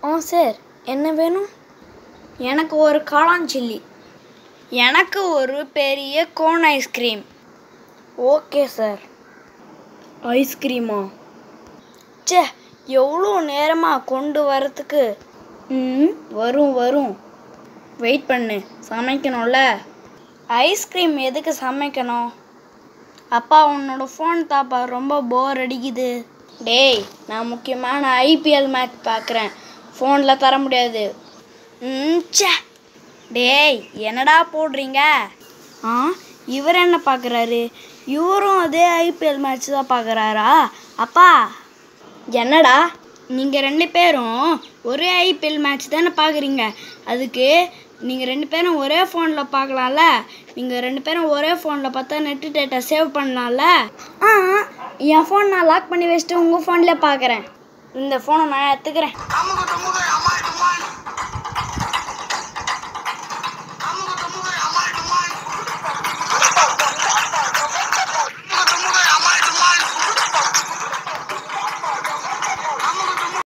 ஆ sir என்ன வேணும் எனக்கு ஒரு காளான் சில்லி எனக்கு ஒரு பெரிய கோன் ஐஸ்கிரீம் ஓகே சார் ஐஸ்கிரீமா ச்சே எவ்வளோ நேரமாக கொண்டு வரத்துக்கு ம் வரும் வரும் வெயிட் பண்ணு சமைக்கணும்ல ஐஸ்கிரீம் எதுக்கு சமைக்கணும் அப்பா உன்னோட ஃபோன் தாப்பா ரொம்ப போர் அடிக்குது டேய் நான் முக்கியமான ஐபிஎல் மேட்ச் பார்க்குறேன் ஃபோனில் தர முடியாது ம் ச்சே டேய் என்னடா போடுறீங்க ஆ இவர் என்ன பார்க்குறாரு இவரும் அதே ஐபிஎல் மேட்ச் தான் பார்க்குறாரா அப்பா என்னடா நீங்கள் ரெண்டு பேரும் ஒரே ஐபிஎல் மேட்ச் தானே பார்க்குறீங்க அதுக்கு நீங்கள் ரெண்டு பேரும் ஒரே ஃபோனில் பார்க்கலாம்ல நீங்கள் ரெண்டு பேரும் ஒரே ஃபோனில் பார்த்தா நெட்டு டேட்டா சேவ் பண்ணலாம்ல ஆ என் ஃபோன் நான் லாக் பண்ணி வச்சுட்டு உங்கள் ஃபோனில் பார்க்குறேன் இந்த ஃபோனை நான் எடுத்துக்கிறேன் அமுகு டுமுகு அம்மாடி